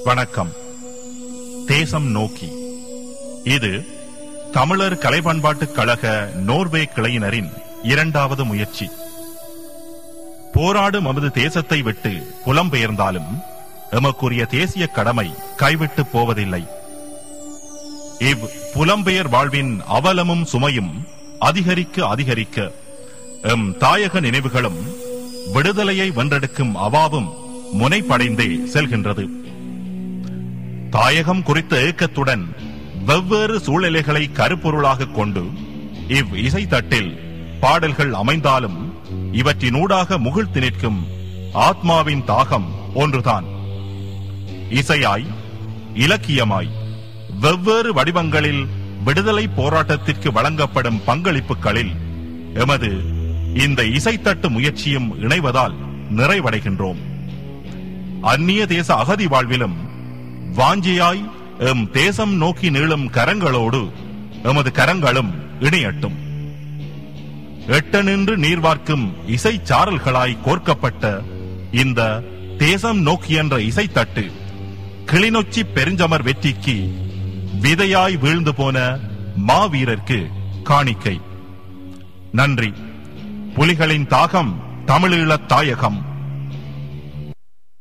வணக்கம் தேசம் நோக்கி இது தமிழர் கலைப்பண்பாட்டுக் கழக நோர்வே கிளையினரின் இரண்டாவது முயற்சி போராடும் நமது தேசத்தை விட்டு புலம்பெயர்ந்தாலும் எமக்குரிய தேசிய கடமை கைவிட்டு போவதில்லை இவ் புலம்பெயர் வாழ்வின் அவலமும் சுமையும் அதிகரிக்க அதிகரிக்க எம் தாயக நினைவுகளும் விடுதலையை வென்றெடுக்கும் அவாவும் முனைப்படைந்தே செல்கின்றது தாயகம் குறித்த ஏக்கத்துடன் வெவ்வேறு சூழ்நிலைகளை கருப்பொருளாக கொண்டு இவ் இசைத்தட்டில் பாடல்கள் அமைந்தாலும் இவற்றினூடாக முகிழ்த்து நிற்கும் ஆத்மாவின் தாகம் ஒன்றுதான் இசையாய் இலக்கியமாய் வெவ்வேறு வடிவங்களில் விடுதலை போராட்டத்திற்கு வழங்கப்படும் பங்களிப்புகளில் எமது இந்த இசைத்தட்டு முயற்சியும் இணைவதால் நிறைவடைகின்றோம் அந்நிய தேச அகதி வாழ்விலும் வாஞ்சியாய் எம் தேசம் நோக்கி நீளும் கரங்களோடு எமது கரங்களும் இணையட்டும் எட்ட நின்று நீர்வார்க்கும் இசைச்சாரல்களாய் கோர்க்கப்பட்ட இந்த தேசம் நோக்கி என்ற இசைத்தட்டு கிளிநொச்சி பெருஞ்சமர் வெற்றிக்கு விதையாய் வீழ்ந்து போன மாவீரர்க்கு காணிக்கை நன்றி புலிகளின் தாகம் தமிழீழத் தாயகம்